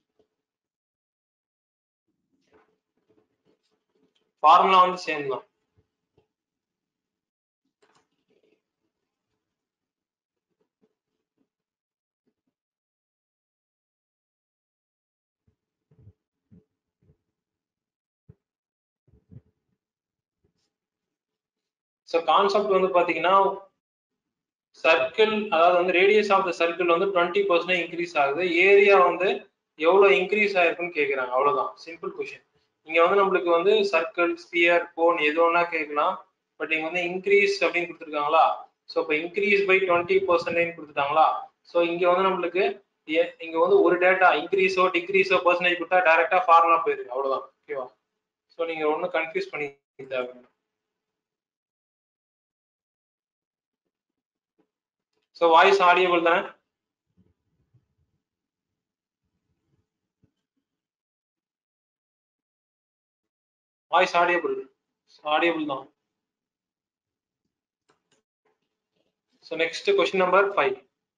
ஃபார்முலா வந்து சேம் தான் ஸோ கான்செப்ட் வந்து பாத்தீங்கன்னா சர்க்கிள் அதாவது வந்து ரேடியஸ் ஆஃப் த சர்க்கிள் வந்து டுவெண்ட்டி பர்சன்ட் இன்க்ரீஸ் ஆகுது ஏரியா வந்து எவ்வளவு இன்க்ரீஸ் ஆயிருக்குன்னு கேக்குறாங்க அவ்வளவுதான் சிம்பிள் கொஸ்டின் இங்க வந்து நம்மளுக்கு வந்து சர்க்கிள் ஸ்பியர் கோன் எது ஒன்னா கேட்கலாம் பட் இங்க வந்து இன்க்ரீஸ் அப்படின்னு கொடுத்துருக்காங்களா ஸோ இப்போ இன்க்ரீஸ் பை டுவெண்ட்டி பர்சன்டேஜ் கொடுத்துட்டாங்களா ஸோ இங்க வந்து நம்மளுக்கு எ- இங்க வந்து ஒரு டேட்டா இன்க்ரீஸோ டிக்ரீஸோ பர்சன்டேஜ் கொடுத்தா டைரக்டா ஃபார்முலா போயிருக்கு அவ்வளவுதான் ஓகேவா ஸோ நீங்க ஒன்றும் கன்ஃபியூஸ் பண்ணி தேவை ஸோ வாய்ஸ் ஆடியபிள் தானே வாய்ஸ் ஆடியபிள் ஆடியபிள் தான் so next question number five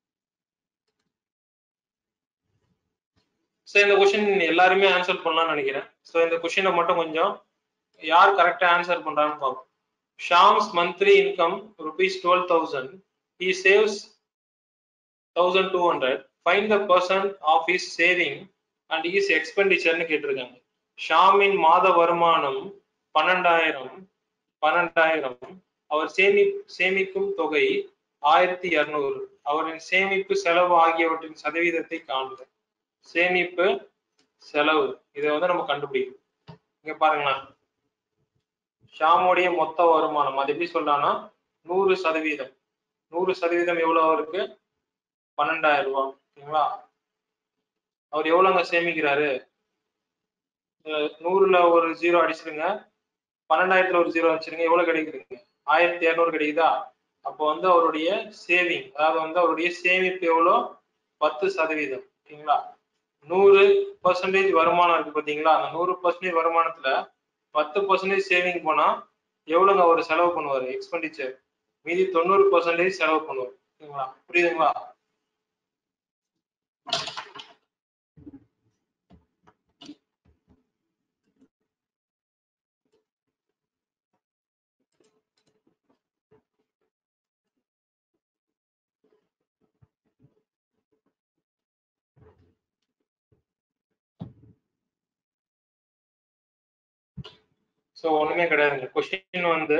so இந்த கொஸ்டின் எல்லாருமே ஆன்சர் பண்ணலாம்னு நினைக்கிறேன் ஸோ இந்த கொஸ்டினை மட்டும் கொஞ்சம் யார் கரெக்டா ஆன்சர் பண்றாங்கன்னு பார்ப்போம் Sham's monthly income rupees twelve thousand he saves 1200 find the person of his saving and his expenditure னு கேட்டிருக்காங்க ஷாமின் மாத வருமானம் பன்னெண்டாயிரம் பன்னெண்டாயிரம் அவர் சேமி சேமிக்கும் தொகை ஆயிரத்தி இருநூறு அவரின் சேமிப்பு செலவு ஆகியவற்றின் சதவீதத்தை காண்க சேமிப்பு செலவு இதை வந்து நம்ம கண்டுபிடிக்கணும் இங்க பாருங்களேன் ஷாமுடைய மொத்த வருமானம் அது எப்படி சொல்றான்னா நூறு சதவீதம் நூறு சதவீதம் எவ்வளவு அவருக்கு பன்னெண்டாயிரம் ரூபாய் ஓகேங்களா அவர் எவ்வளவுங்க சேமிக்கிறாரு அஹ் நூறுல ஒரு ஜீரோ அடிச்சிருங்க பன்னெண்டாயிரத்துல ஒரு ஜீரோ அடிச்சிருங்க எவ்வளவு கிடைக்குதுங்க ஆயிரத்தி இருநூறு கிடைக்குதா அப்போ வந்து அவருடைய சேவிங் அதாவது வந்து அவருடைய சேமிப்பு எவ்வளோ பத்து சதவீதம் ஓகேங்களா நூறு பர்சன்டேஜ் வருமானம் இருக்கு பாத்தீங்களா அந்த நூறு பர்சன்டேஜ் வருமானத்துல பத்து பர்சன்டேஜ் சேவிங் போனா எவ்வளவுங்க அவர் செலவு பண்ணுவாரு எக்ஸ்பெண்டிச்சர் மீதி தொண்ணூறு பர்சன்டேஜ் செலவு பண்ணுவார் ஓகேங்களா புரியுதுங்களா ஸோ ஒண்ணுமே கிடையாதுங்க கொஸ்டின் வந்து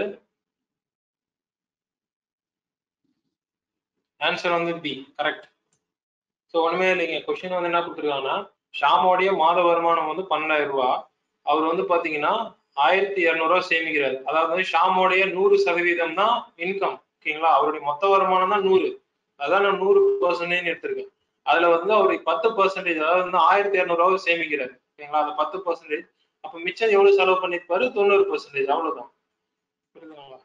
ஆன்சர் வந்து பி கரெக்ட் ஸோ ஒண்ணுமே இல்லைங்க கொஸ்டின் வந்து என்ன கொடுத்துருக்காங்கன்னா ஷாமோடைய மாத வருமானம் வந்து பன்னெண்டாயிரம் ரூபாய் அவர் வந்து பாத்தீங்கன்னா ஆயிரத்தி இரநூறுவா சேமிக்கிறாரு அதாவது வந்து ஷாமோடைய நூறு சதவீதம் தான் இன்கம் ஓகேங்களா அவருடைய மொத்த வருமானம் தான் நூறு அதான் நான் நூறு பர்சன்டேஜ் எடுத்திருக்கேன் அதுல வந்து அவருடைய பத்து பர்சன்டேஜ் அதாவது வந்து ஆயிரத்தி இரநூறுவா சேமிக்கிறாரு ஓகேங்களா அந்த பத்து பர்சன்டேஜ் அப்ப மிச்சம் எவ்வளவு செலவு பண்ணிருப்பாரு தொண்ணூறு பர்சன்டேஜ் அவ்வளவுதான் புரியுதுங்களா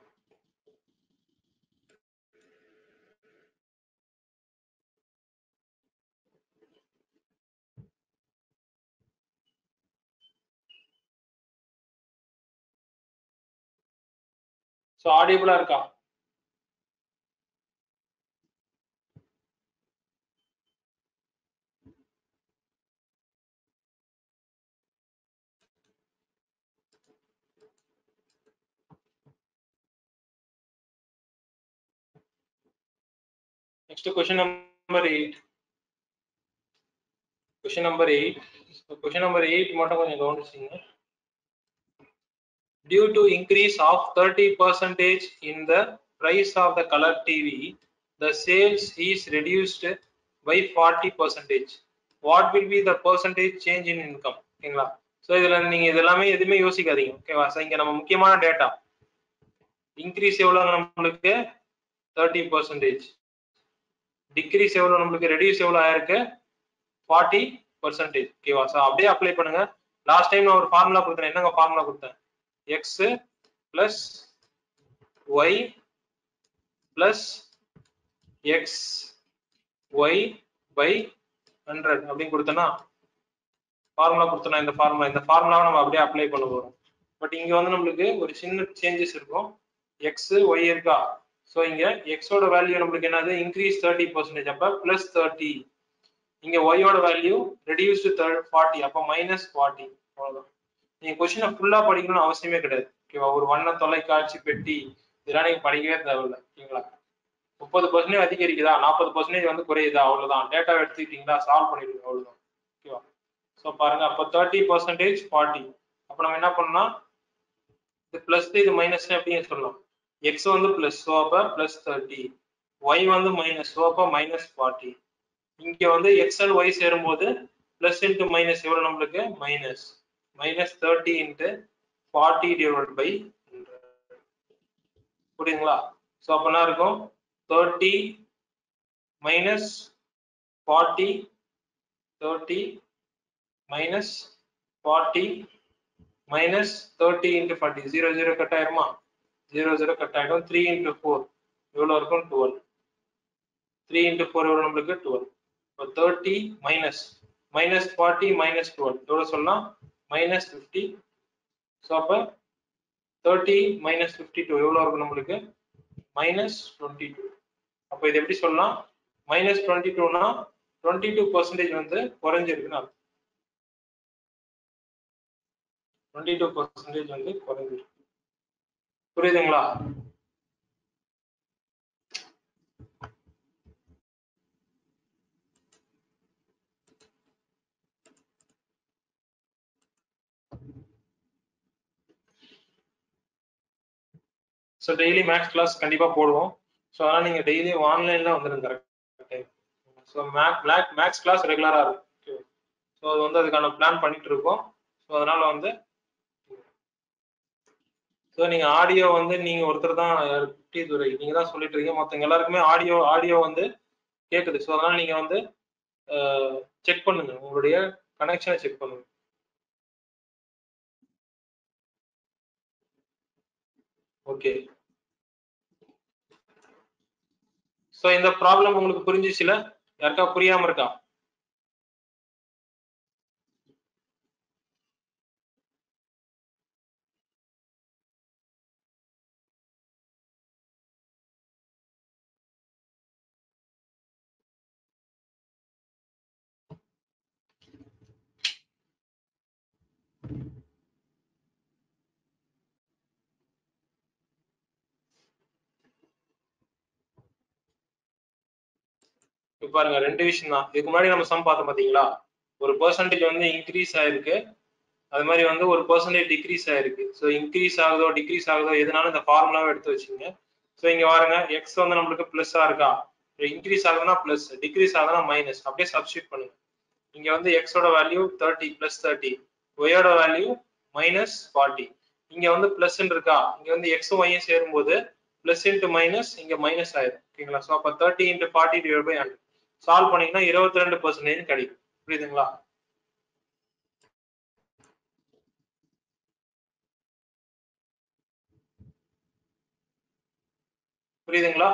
ஸோ ஆடியபிளா இருக்கா Next question number eight. Question number eight. So question number eight மட்டும் கொஞ்சம் கவனிச்சுங்க. Due to increase of 30 percentage in the price of the color TV, the sales is reduced by 40 percentage. What will be the percentage change in income? ஓகேங்களா so இதுல நீங்க இதெல்லாமே எதுவுமே யோசிக்காதீங்க ஓகேவா ஸோ இங்க நம்ம முக்கியமான டேட்டா இன்க்ரீஸ் எவ்வளவு நம்மளுக்கு தேர்ட்டி பர்சன்டேஜ் டிக்ரீஸ் எவ்வளவு நம்மளுக்கு ரெடியூஸ் எவ்வளவு ஆயிருக்கு ஃபார்ட்டி பர்சன்டேஜ் ஓகேவா ஸோ அப்படியே அப்ளை பண்ணுங்க லாஸ்ட் டைம் நான் ஒரு ஃபார்முலா கொடுத்தேன் என்னங்க ஃபார்முலா கொடுத்தேன் x plus Y plus X Y by hundred அப்படின்னு கொடுத்தேன்னா ஃபார்முலா கொடுத்தனா இந்த ஃபார்முலா இந்த ஃபார்முலாவை நம்ம அப்படியே அப்ளை பண்ண போறோம் பட் இங்க வந்து நம்மளுக்கு ஒரு சின்ன சேஞ்சஸ் இருக்கும் எக்ஸ் ஒய் இருக்கா ஸோ இங்க எக்ஸோட வேல்யூ நம்மளுக்கு என்னது இன்க்ரீஸ் தேர்ட்டி பர்சன்டேஜ் அப்ப பிளஸ் தேர்ட்டி இங்க ஒய்யோட வேல்யூ ரெடியூஸ்டு ஃபார்ட்டி அப்போ மைனஸ் ஃபார்ட்டி அவ்வளவுதான் நீங்க கொஸ்டினை ஃபுல்லா படிக்கணும்னு அவசியமே கிடையாது ஓகேவா ஒரு வண்ண தொலைக்காட்சி பெட்டி இதெல்லாம் நீங்க படிக்கவே தேவையில்ல ஓகேங்களா முப்பது பர்சன்டேஜ் அதிகரிக்குதா நாற்பது பர்சன்டேஜ் வந்து குறையுதா அவ்வளவுதான் டேட்டா எடுத்துக்கிட்டீங்களா சால்வ் பண்ணிடுங்க அவ்வளவுதான் ஓகேவா ஸோ பாருங்க அப்போ தேர்ட்டி பர்சன்டேஜ் ஃபார்ட்டி அப்போ நம்ம என்ன பண்ணலாம் இது பிளஸ் இது மைனஸ் அப்படின்னு சொல்லலாம் எக்ஸ் வந்து பிளஸ் ஸோ அப்போ பிளஸ் தேர்ட்டி ஒய் வந்து மைனஸ் ஸோ அப்போ மைனஸ் ஃபார்ட்டி இங்க வந்து எக்ஸ்எல் ஒய் சேரும்போது பிளஸ் இன்ட்டு மைனஸ் எவ்வளோ நம்மளுக்கு minus minus thirty into forty divide by புரியுதுங்களா ஸோ அப்போ என்ன இருக்கும் thirty minus forty thirty minus forty minus thirty into forty zero zero cut ஆயிருமா ஜீரோ ஜீரோ கட் ஆயிடும் த்ரீ இன்ட்டு ஃபோர் எவ்வளோ இருக்கும் டுவெல் த்ரீ இன்ட்டு ஃபோர் எவ்வளோ நம்மளுக்கு டுவெல் இப்போ thirty minus minus forty minus twelve எவ்வளோ சொல்லலாம் மைனஸ் ஃபிஃப்டி ஸோ அப்போ தேர்ட்டி மைனஸ் ஃபிஃப்டி டூ எவ்வளோ இருக்கும் நம்மளுக்கு மைனஸ் டுவெண்ட்டி டூ அப்போ இது எப்படி சொல்லலாம் மைனஸ் டுவெண்ட்டி டூனா டுவெண்ட்டி டூ பர்சன்டேஜ் வந்து குறைஞ்சிருக்குன்னு அர்த்தம் டுவெண்ட்டி டூ பர்சன்டேஜ் வந்து குறைஞ்சிருக்கு புரியுதுங்களா ஸோ டெய்லி மேக்ஸ் கிளாஸ் கண்டிப்பாக போடுவோம் ஸோ அதனால் நீங்கள் டெய்லி ஆன்லைனில் வந்துடுங்க correct so mac mac maths class ரெகுலராக இருக்கும் ஸோ அது வந்து அதுக்கான பிளான் பண்ணிட்டு இருக்கோம் ஸோ அதனால வந்து ஸோ நீங்க ஆடியோ வந்து நீங்க ஒருத்தர் தான் குட்டி துறை நீங்க தான் சொல்லிட்டு இருக்கீங்க மொத்தவங்க எல்லாருக்குமே ஆடியோ ஆடியோ வந்து கேக்குது ஸோ அதனால நீங்க வந்து செக் பண்ணுங்க உங்களுடைய கனெக்ஷனை செக் பண்ணுங்க ஓகே ஸோ இந்த ப்ராப்ளம் உங்களுக்கு புரிஞ்சிச்சுல யாருக்கா புரியாம இருக்கா இப்ப பாருங்க ரெண்டு விஷயம் தான் இதுக்கு முன்னாடி நம்ம சம் பார்த்தோம் பாத்தீங்களா ஒரு பெர்சன்டேஜ் வந்து இன்க்ரீஸ் ஆயிருக்கு அது மாதிரி வந்து ஒரு பெர்சன்டேஜ் டிக்ரீஸ் ஆயிருக்கு ஸோ இன்க்ரீஸ் ஆகுதோ டிக்ரீஸ் ஆகுதோ எதனால இந்த ஃபார்முலாவை எடுத்து வச்சுங்க ஸோ இங்க பாருங்க எக்ஸ் வந்து நம்மளுக்கு பிளஸ்ஸா இருக்கா இன்க்ரீஸ் ஆகுதுன்னா பிளஸ் டிக்ரீஸ் ஆகுதுன்னா மைனஸ் அப்படியே சப்ஸ்டியூட் பண்ணுங்க இங்க வந்து எக்ஸோட வேல்யூ தேர்ட்டி பிளஸ் தேர்ட்டி ஒயோட வேல்யூ மைனஸ் ஃபார்ட்டி இங்க வந்து பிளஸ் இருக்கா இங்க வந்து எக்ஸும் ஒய்யும் சேரும்போது பிளஸ் இன்ட்டு மைனஸ் இங்க மைனஸ் ஆயிடும் ஓகேங்களா ஸோ அப்போ thirty into forty divide by hundred solve பண்ணீங்கன்னா இருபத்தி ரெண்டு பர்சன்டேஜ் கிடைக்கும் புரியுதுங்களா புரியுதுங்களா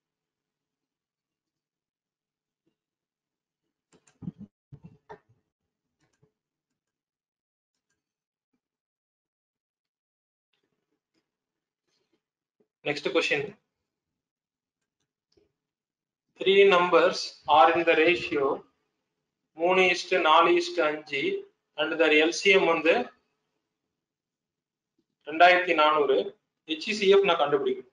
next question three numbers are in the ratio மூணு இஸ்டு நாலு இஸ்டு அஞ்சு அண்ட் தர் எல்சிஎம் வந்து ரெண்டாயிரத்தி நானூறு ஹெச்சிசிஎஃப் நான் கண்டுபிடிக்கணும்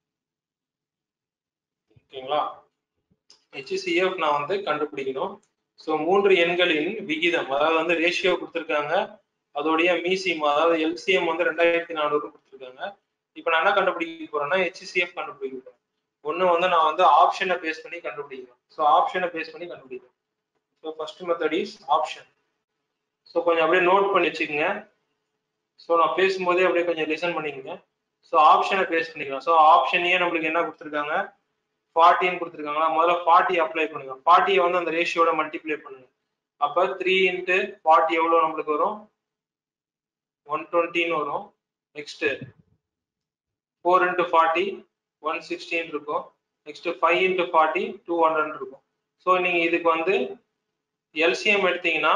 ஓகேங்களா ஹெச்சிசிஎஃப் நான் வந்து கண்டுபிடிக்கணும் ஸோ மூன்று எண்களின் விகிதம் அதாவது வந்து ரேஷியோ கொடுத்துருக்காங்க அதோடைய மீசியம் அதாவது எல்சிஎம் வந்து ரெண்டாயிரத்தி நானூறு கொடுத்துருக்காங்க இப்போ நான் என்ன கண்டுபிடிக்க போறேன்னா ஹெச்சிசிஎஃப் கண்டுபிடிக்க போறேன் ஒன்று வந்து நான் வந்து ஆப்ஷனை பேஸ் பண்ணி கண்டுபிடிக்கிறேன் ஸோ ஆப்ஷனை பேஸ் பண்ணி கண்டுபிடிக்கிறேன் so first method is option so கொஞ்சம் அப்படியே நோட் பண்ணி வச்சுக்கோங்க ஸோ நான் பேசும்போதே அப்படியே கொஞ்சம் லிசன் பண்ணிக்கோங்க ஸோ ஆப்ஷனை பேஸ் பண்ணிக்கலாம் ஸோ ஆப்ஷனையே நம்மளுக்கு என்ன கொடுத்துருக்காங்க ஃபார்ட்டின்னு கொடுத்துருக்காங்களா முதல்ல ஃபார்ட்டி அப்ளை பண்ணுங்க ஃபார்ட்டியை வந்து அந்த ரேஷியோட மல்டிப்ளை பண்ணுங்க அப்போ த்ரீ இன்ட்டு ஃபார்ட்டி எவ்வளோ நம்மளுக்கு வரும் ஒன் டுவெண்ட்டின்னு வரும் next four into forty one sixteen இருக்கும் next five into forty two hundred இருக்கும் ஸோ நீங்க இதுக்கு வந்து எல்சிஎம் எடுத்தீங்கன்னா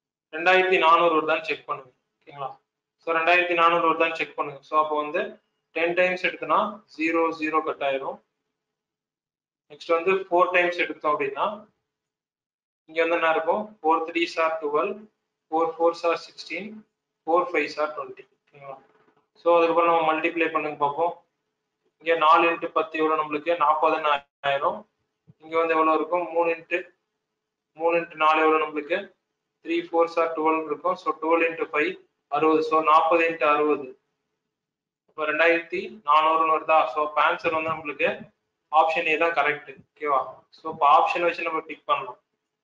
ரெண்டாயிரத்தி நானூறு வருதான்னு செக் பண்ணுங்க ஓகேங்களா ஸோ ரெண்டாயிரத்தி நானூறு வருதான்னு செக் பண்ணுங்க ஸோ அப்போ வந்து டென் டைம்ஸ் எடுத்தோம்னா ஜீரோ ஜீரோ கட் ஆயிரும் நெக்ஸ்ட் வந்து ஃபோர் டைம்ஸ் எடுத்தோம் அப்படின்னா இங்க வந்து என்ன இருக்கும் four three are twelve four four are sixteen four five sir twenty ஓகேங்களா ஸோ அதுக்கப்புறம் நம்ம மல்டிப்ளை பண்ணுங்க பார்ப்போம் இங்க நாலு இன்ட்டு பத்து எவ்வளோ நம்மளுக்கு நாற்பதுன்னு ஆயிரும் இங்க வந்து எவ்வளோ இருக்கும் மூணு இன்ட்டு மூணு இன்ட்டு நாலு எவ்வளோ நம்மளுக்கு த்ரீ ஃபோர் சார் டுவெல் இருக்கும் ஸோ டுவெல் இன்ட்டு ஃபைவ் அறுபது ஸோ நாற்பது இன்ட்டு அறுபது இப்போ ரெண்டாயிரத்தி நானூறுன்னு வருதா ஸோ இப்போ ஆன்சர் வந்து நம்மளுக்கு ஆப்ஷன் ஏ தான் கரெக்ட் ஓகேவா ஸோ இப்போ ஆப்ஷன் வச்சு நம்ம பிக் பண்ணலாம்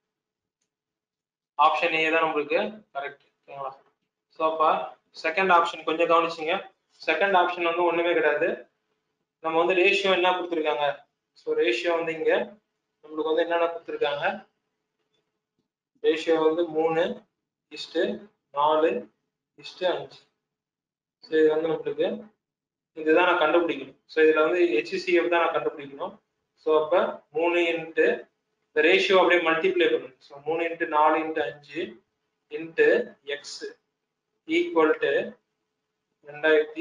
ஆப்ஷன் ஏ தான் நம்மளுக்கு கரெக்ட் ஓகேங்களா ஸோ அப்போ செகண்ட் ஆப்ஷன் கொஞ்சம் கவனிச்சுங்க செகண்ட் ஆப்ஷன் வந்து ஒண்ணுமே கிடையாது நம்ம வந்து ரேஷியோ என்ன கொடுத்துருக்காங்க ஸோ ரேஷியோ வந்து இங்க நம்மளுக்கு வந்து என்னென்ன கொடுத்துருக்காங்க ரேஷியோ வந்து மூணு இஸ்ட்டு நாலு இஸ்ட்டு அஞ்சு ஸோ இது வந்து நம்மளுக்கு இதுதான் நான் கண்டுபிடிக்கணும் ஸோ இதுல வந்து ஹெச்சிசிஎஃப் தான் நான் கண்டுபிடிக்கணும் ஸோ அப்போ மூணு இன்ட்டு இந்த ரேஷியோ அப்படியே மல்டிப்ளை பண்ணணும் ஸோ மூணு இன்ட்டு நாலு இன்ட்டு அஞ்சு இன்ட்டு எக்ஸ் ஈக்குவல் டு ரெண்டாயிரத்தி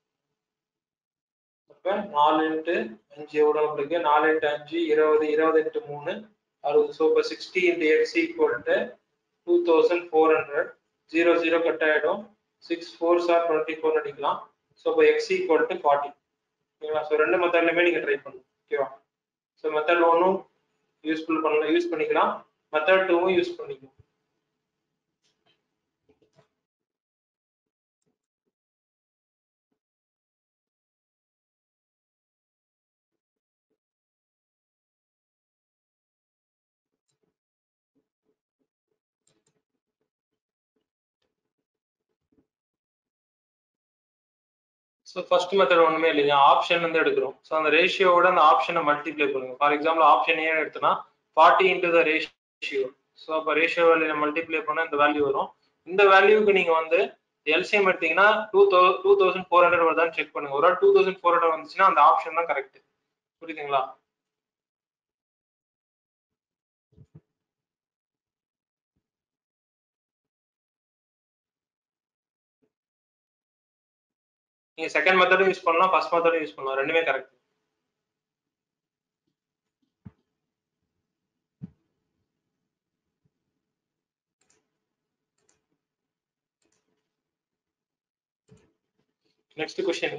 அப்போ நாலு இன்ட்டு அஞ்சு எவ்வளோ நம்மளுக்கு நாலு இன்ட்டு அஞ்சு இருபது இருபது இன்ட்டு மூணு அறுபது ஸோ இப்போ sixty into x equal to two thousand four hundred zero zero cut ஆகிடும் six four sir twenty four அடிக்கலாம் ஸோ இப்போ எக்ஸ் ஈக்குவல் டு ஃபார்ட்டி ஓகேங்களா ஸோ ரெண்டு மெத்தட்லையுமே நீங்கள் ட்ரை பண்ணணும் ஓகேவா ஸோ மெத்தட் ஒன்றும் யூஸ்ஃபுல் பண்ணலாம் யூஸ் பண்ணிக்கலாம் மெத்தட் டூவும் யூஸ் பண்ணிக்கலாம் ஸோ ஃபர்ஸ்ட் மெத்தட் ஒன்றுமே இல்லைங்க ஆப்ஷன் வந்து எடுக்கிறோம் ஸோ அந்த ரேஷியோவோட அந்த ஆப்ஷனை மல்டிப்ளை பண்ணுங்க ஃபார் எக்ஸாம்பிள் ஆப்ஷன் ஏ எடுத்தோன்னா forty into the ratio so அப்போ ரேஷியோ வேல்யூ மல்டிப்ளை பண்ணால் இந்த வேல்யூ வரும் இந்த வேல்யூக்கு நீங்கள் வந்து எல்சிஎம் எடுத்தீங்கன்னா two thou two thousand four hundred வருதான்னு செக் பண்ணுங்க ஒரு டூ தௌசண்ட் ஃபோர் ஹண்ட்ரட் வந்துச்சுன்னா அந்த ஆப்ஷன் தான் கரெக்ட் புரியுதுங்களா நீங்க செகண்ட் மெத்தடும் யூஸ் பண்ணலாம் ஃபர்ஸ்ட் மெத்தடும் யூஸ் பண்ணலாம் ரெண்டுமே correct next question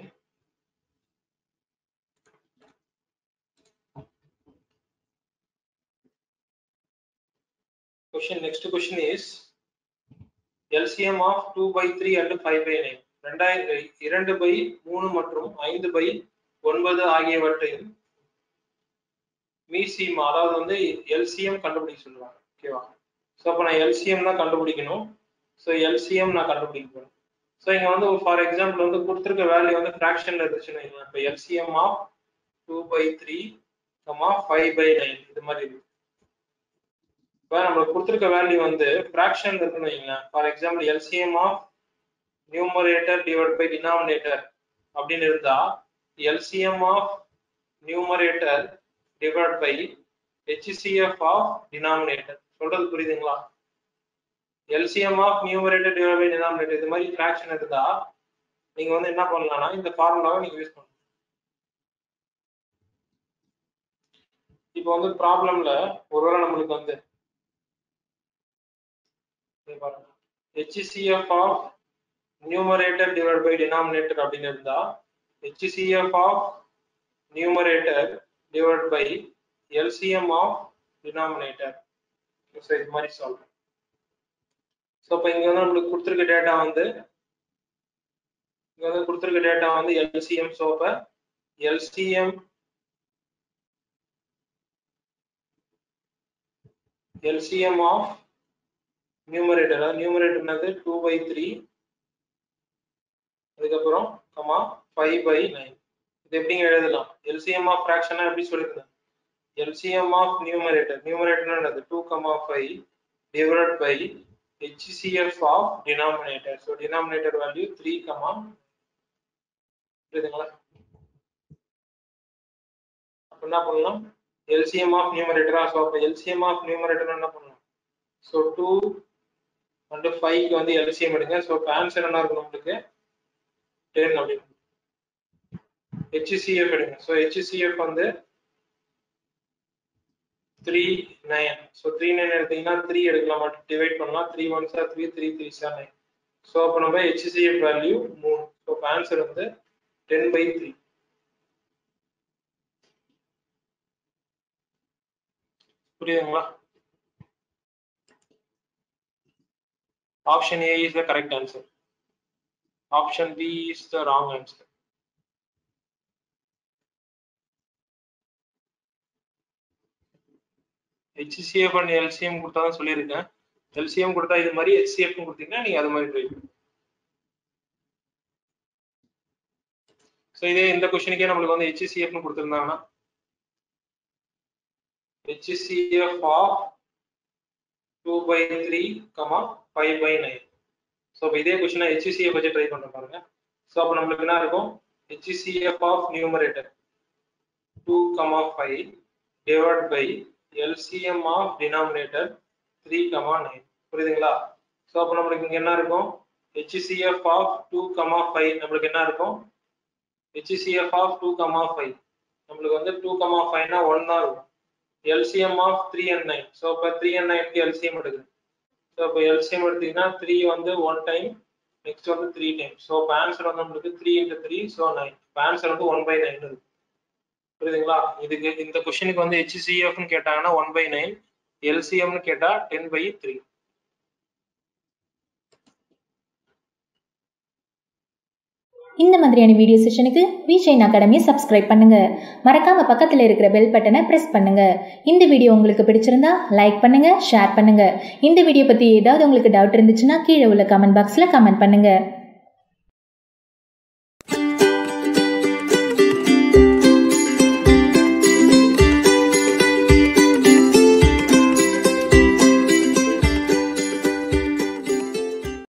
question next question is LCM of 2 by 3 and 5 by 9 ரெண்டாயிர இரண்டு பை மூணு மற்றும் ஐந்து பை ஒன்பது ஆகியவற்றையும் மீசியம் அதாவது வந்து எல்சிஎம் கண்டுபிடிக்க சொல்லுவாங்க ஓகேவா ஸோ அப்போ நான் எல்சிஎம் தான் கண்டுபிடிக்கணும் ஸோ எல்சிஎம் நான் கண்டுபிடிக்கணும் ஸோ இங்க வந்து ஃபார் எக்ஸாம்பிள் வந்து கொடுத்துருக்க வேல்யூ வந்து ஃப்ராக்ஷன்ல இருந்துச்சுன்னு வைங்களேன் இப்போ LCM of two by three comma five by nine இது மாதிரி இருக்கு இப்போ நம்மளுக்கு கொடுத்துருக்க வேல்யூ வந்து ஃப்ராக்ஷன் இருக்குன்னு வைங்களேன் for example LCM of numerator divide by denominator அப்படின்னு இருந்தா LCM of numerator divide by HCF of denominator சொல்றது புரியுதுங்களா LCM of numerator divide by denominator இது மாதிரி ஃப்ராக்ஷன் இருந்தா நீங்க வந்து என்ன பண்ணலாம்னா இந்த ஃபார்முலாவை நீங்க யூஸ் பண்ணலாம் இப்போ வந்து ப்ராப்ளம்ல ஒருவேளை நம்மளுக்கு வந்து HCF of numerator divide by denominator அப்படின்னு இருந்தா HCF of numerator divide by LCM of denominator so இது மாதிரி சொல்றேன் ஸோ இப்போ இங்க வந்து நம்மளுக்கு கொடுத்துருக்க டேட்டா வந்து இங்க வந்து கொடுத்துருக்க டேட்டா வந்து எல்சிஎம் ஸோ இப்போ எல்சிஎம் எல்சிஎம் ஆஃப் நியூமரேட்டர் அதாவது நியூமரேட்டர் என்னது டூ பை த்ரீ அதுக்கப்புறம் கமா ஃபைவ் பை நைன் இது எப்படிங்க எழுதலாம் எல்சிஎம் ஆஃப் ஃப்ராக்ஷனா எப்படி சொல்லியிருந்தேன் எல்சிஎம் ஆஃப் நியூமரேட்டர் நியூமரேட்டர் என்னது two comma five divide by HCF of denominator so denominator value three comma புரியுதுங்களா அப்ப என்ன பண்ணலாம் எல்சிஎம் ஆஃப் நியூமரேட்டரா ஸோ அப்போ எல்சிஎம் ஆஃப் நியூமரேட்டர் என்ன பண்ணலாம் ஸோ டூ அண்ட் ஃபைவ்க்கு வந்து எல்சிஎம் எடுங்க ஸோ இப்போ ஆன்சர் என்ன இருக்கும் நம்மளுக்கு டென் அப்படின்னு ஹெச்சிசிஎஃப் எடுங்க ஸோ ஹெச்சிசிஎஃப் வந்து three nine so three nine எடுத்தீங்கன்னா த்ரீ எடுக்கலாம் மட்டும் டிவைட் பண்ணலாம் three one are three three three are nine so அப்போ நம்ம ஹெச்சிசிஎஃப் வேல்யூ மூணு ஸோ ஆன்சர் வந்து டென் பை த்ரீ புரியுதுங்களா option A is the correct answer option B is the wrong answer HCF and LCM கொடுத்தா தான் சொல்லியிருக்கேன் LCM கொடுத்தா இது மாதிரி ஹெச்சிஎஃப் கொடுத்தீங்கன்னா நீங்க அது மாதிரி ட்ரை ஸோ இதே இந்த கொஸ்டினுக்கே நம்மளுக்கு வந்து ஹெச்சிசிஎஃப்னு கொடுத்துருந்தாங்கன்னா HCF of two by three comma five by nine so இப்போ இதே கொஸ்டினை ஹெச்சிசிஎஃப் வச்சு ட்ரை பண்ண பாருங்க ஸோ அப்போ நம்மளுக்கு என்ன இருக்கும் HCF of numerator two comma five divide by LCM of denominator 3 comma 9 புரியுதுங்களா சோ அப்ப நம்மளுக்கு இங்க என்ன இருக்கும் HCF of 2 comma 5 நம்மளுக்கு என்ன இருக்கும் HCF of 2 comma 5 நம்மளுக்கு வந்து 2 comma 5 னா 1 தான் இருக்கும் LCM of 3 and 9 சோ அப்ப 3 and 9 க்கு LCM எடுக்குது சோ அப்ப LCM எடுத்தீங்கன்னா 3 வந்து 1 டைம் நெக்ஸ்ட் வந்து 3 டைம் சோ அப்ப ஆன்சர் வந்து நம்மளுக்கு 3 into 3 சோ 9 ஆன்சர் வந்து 1 by 9 இருக்கு புரியுதுங்களா இதுக்கு இந்த கொஸ்டினுக்கு வந்து ஹெச்சிசிஎஃப்னு கேட்டாங்கன்னா ஒன் பை நைன் எல்சிஎம்னு கேட்டா டென் பை த்ரீ இந்த மாதிரியான வீடியோ செஷனுக்கு விஜயின் அகாடமியை சப்ஸ்கிரைப் பண்ணுங்க மறக்காம பக்கத்தில் இருக்கிற பெல் பட்டனை பிரஸ் பண்ணுங்க இந்த வீடியோ உங்களுக்கு பிடிச்சிருந்தா லைக் பண்ணுங்க ஷேர் பண்ணுங்க இந்த வீடியோ பத்தி ஏதாவது உங்களுக்கு டவுட் இருந்துச்சுன்னா கீழே உள்ள கமெண்ட் பாக்ஸ்ல கமெண்ட் பண்ணுங்க